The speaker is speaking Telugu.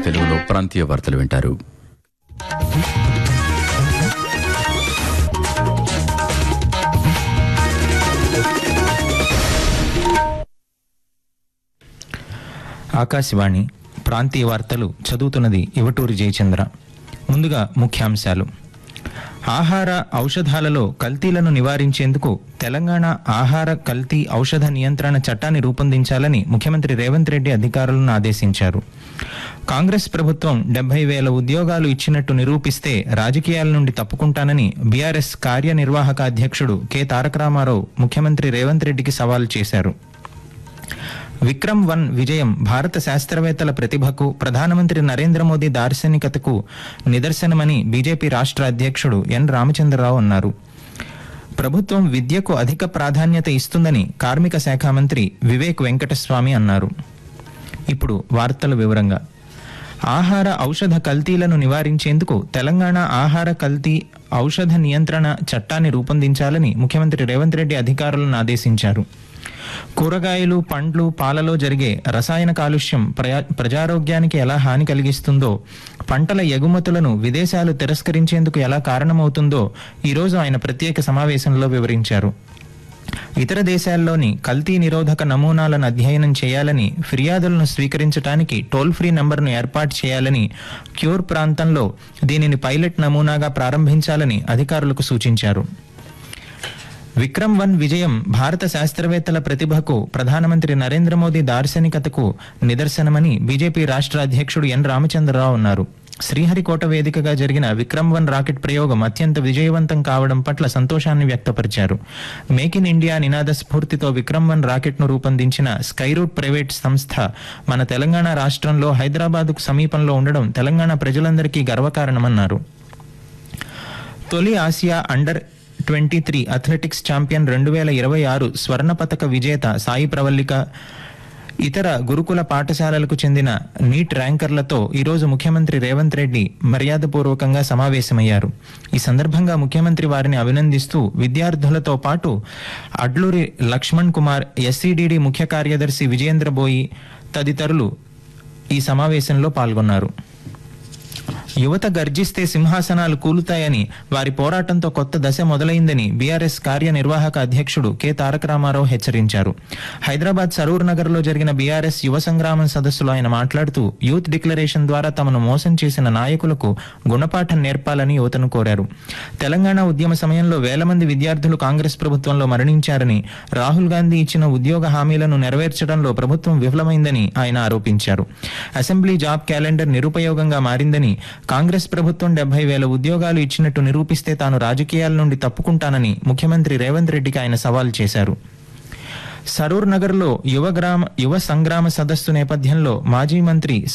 తెలుగులో ప్రాంతీయ వార్తలు వింటారు ఆకాశవాణి ప్రాంతీయ వార్తలు చదువుతున్నది ఇవటూరి జయచంద్ర ముందుగా ముఖ్యాంశాలు ఆహార ఔషధాలలో కల్తీలను నివారించేందుకు తెలంగాణ ఆహార కల్తీ ఔషధ నియంత్రణ చట్టాన్ని రూపొందించాలని ముఖ్యమంత్రి రేవంత్ రెడ్డి అధికారులను ఆదేశించారు కాంగ్రెస్ ప్రభుత్వం డెబ్బై వేల ఉద్యోగాలు ఇచ్చినట్టు నిరూపిస్తే రాజకీయాల నుండి తప్పుకుంటానని బీఆర్ఎస్ కార్యనిర్వాహక అధ్యక్షుడు కె తారక రామారావు ముఖ్యమంత్రి రేవంత్ రెడ్డికి సవాల్ చేశారు విక్రమ్ వన్ విజయం భారత శాస్త్రవేత్తల ప్రతిభకు ప్రధానమంత్రి నరేంద్ర మోదీ దార్శనికతకు నిదర్శనమని బీజేపీ రాష్ట్ర అధ్యక్షుడు ఎన్ రామచంద్రరావు అన్నారు ప్రభుత్వం విద్యకు అధిక ప్రాధాన్యత ఇస్తుందని కార్మిక శాఖ మంత్రి వివేక్ వెంకటస్వామి అన్నారు ఇప్పుడు వార్తల వివరంగా ఆహార ఔషధ కల్తీలను నివారించేందుకు తెలంగాణ ఆహార కల్తీ ఔషధ నియంత్రణ చట్టాన్ని రూపొందించాలని ముఖ్యమంత్రి రేవంత్ రెడ్డి అధికారులను ఆదేశించారు కూరగాయలు పండ్లు పాలలో జరిగే రసాయన కాలుష్యం ప్రయా- ప్రజారోగ్యానికి ఎలా హాని కలిగిస్తుందో పంటల ఎగుమతులను విదేశాలు తిరస్కరించేందుకు ఎలా కారణమవుతుందో ఈరోజు ఆయన ప్రత్యేక సమావేశంలో వివరించారు ఇతర దేశాల్లోని కల్తీ నిరోధక నమూనాలను అధ్యయనం చేయాలని ఫిర్యాదులను స్వీకరించడానికి టోల్ ఫ్రీ నంబర్ను ఏర్పాటు చేయాలని క్యూర్ ప్రాంతంలో దీనిని పైలట్ నమూనాగా ప్రారంభించాలని అధికారులకు సూచించారు విక్రమ్ వన్ విజయం భారత శాస్త్రవేత్తల ప్రతిభకు ప్రధానమంత్రి నరేంద్ర మోదీ దార్శనికతకు నిదర్శనమని బీజేపీ రాష్ట్ర అధ్యక్షుడు ఎన్ రామచంద్రరావు అన్నారు శ్రీహరికోట వేదికగా జరిగిన విక్రమ్ వన్ రాకెట్ ప్రయోగం అత్యంత విజయవంతం కావడం పట్ల సంతోషాన్ని వ్యక్తపరిచారు మేక్ ఇన్ ఇండియా నినాద స్ఫూర్తితో విక్రమ్ వన్ రాకెట్ను రూపొందించిన స్కైరూట్ ప్రైవేట్ సంస్థ మన తెలంగాణ రాష్ట్రంలో హైదరాబాద్కు సమీపంలో ఉండడం తెలంగాణ ప్రజలందరికీ గర్వకారణమన్నారు తొలి Asia under twenty three athletics champion రెండు వేల ఇరవై ఆరు స్వర్ణ పతక విజేత సాయి ప్రవల్లిక ఇతర గురుకుల పాఠశాలలకు చెందిన నీట్ ర్యాంకర్లతో ఈరోజు ముఖ్యమంత్రి రేవంత్ రెడ్డి మర్యాదపూర్వకంగా సమావేశమయ్యారు ఈ సందర్భంగా ముఖ్యమంత్రి వారిని అభినందిస్తూ విద్యార్థులతో పాటు అడ్లూరి లక్ష్మణ్ కుమార్ ఎస్సీడీడీ ముఖ్య కార్యదర్శి విజయేంద్ర బోయి తదితరులు ఈ సమావేశంలో పాల్గొన్నారు యువత గర్జిస్తే సింహాసనాలు కూలుతాయని వారి పోరాటంతో కొత్త దశ మొదలైందని బీఆర్ఎస్ కార్యనిర్వాహక అధ్యక్షుడు కె తారక రామారావు హెచ్చరించారు హైదరాబాద్ సరూర్ నగర్ లో జరిగిన బీఆర్ఎస్ యువ సంగ్రామం సదస్సులో ఆయన మాట్లాడుతూ యూత్ డిక్లరేషన్ ద్వారా తమను మోసం చేసిన నాయకులకు గుణపాఠం నేర్పాలని యువతను కోరారు తెలంగాణ ఉద్యమ సమయంలో వేల మంది విద్యార్థులు కాంగ్రెస్ ప్రభుత్వంలో మరణించారని రాహుల్ గాంధీ ఇచ్చిన ఉద్యోగ హామీలను నెరవేర్చడంలో ప్రభుత్వం విఫలమైందని ఆయన ఆరోపించారు అసెంబ్లీ జాబ్ క్యాలెండర్ నిరుపయోగంగా మారిందని కాంగ్రెస్ ప్రభుత్వం డెబ్బై వేల ఉద్యోగాలు ఇచ్చినట్టు నిరూపిస్తే తాను రాజకీయాల నుండి తప్పుకుంటానని ముఖ్యమంత్రి రేవంత్ రెడ్డికి ఆయన సవాల్ చేశారు సరూర్ నగర్ లో యువ గ్రామ యువ సంగ్రామ సదస్సు నేపథ్యంలో మాజీ మంత్రి